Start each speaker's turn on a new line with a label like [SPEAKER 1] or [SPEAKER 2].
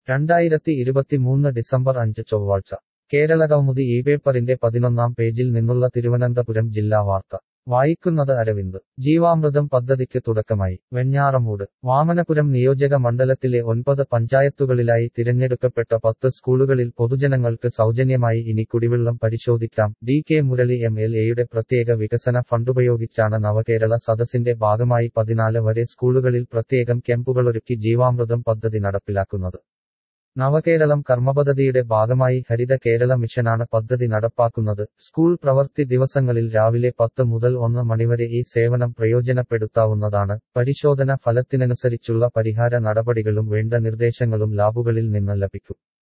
[SPEAKER 1] രണ്ടായിരത്തി ഇരുപത്തിമൂന്ന് ഡിസംബർ അഞ്ച് ചൊവ്വാഴ്ച കേരള കൗമുദി ഈ പേപ്പറിന്റെ പതിനൊന്നാം പേജിൽ നിന്നുള്ള തിരുവനന്തപുരം ജില്ലാ വാർത്ത വായിക്കുന്നത് അരവിന്ദ് ജീവാമൃതം പദ്ധതിക്ക് തുടക്കമായി വെഞ്ഞാറമൂട് വാമനപുരം നിയോജക മണ്ഡലത്തിലെ ഒൻപത് പഞ്ചായത്തുകളിലായി തിരഞ്ഞെടുക്കപ്പെട്ട പത്ത് സ്കൂളുകളിൽ പൊതുജനങ്ങൾക്ക് സൗജന്യമായി ഇനി കുടിവെള്ളം പരിശോധിക്കാം D K Murali M L എയുടെ പ്രത്യേക വികസന ഫണ്ടുപയോഗിച്ചാണ് നവകേരള സദസ്സിന്റെ ഭാഗമായി പതിനാല് വരെ സ്കൂളുകളിൽ പ്രത്യേകം ക്യാമ്പുകളൊരുക്കി ജീവാമൃതം പദ്ധതി നടപ്പിലാക്കുന്നത് നവകേരളം കർമ്മപദ്ധതിയുടെ ഭാഗമായി ഹരിത കേരള മിഷനാണ് പദ്ധതി നടപ്പാക്കുന്നത് സ്കൂൾ പ്രവൃത്തി ദിവസങ്ങളിൽ രാവിലെ പത്ത് മുതൽ ഒന്ന് മണിവരെ ഈ സേവനം പ്രയോജനപ്പെടുത്താവുന്നതാണ് പരിശോധന ഫലത്തിനനുസരിച്ചുള്ള പരിഹാര നടപടികളും വേണ്ട നിർദ്ദേശങ്ങളും ലാബുകളിൽ നിന്ന് ലഭിക്കും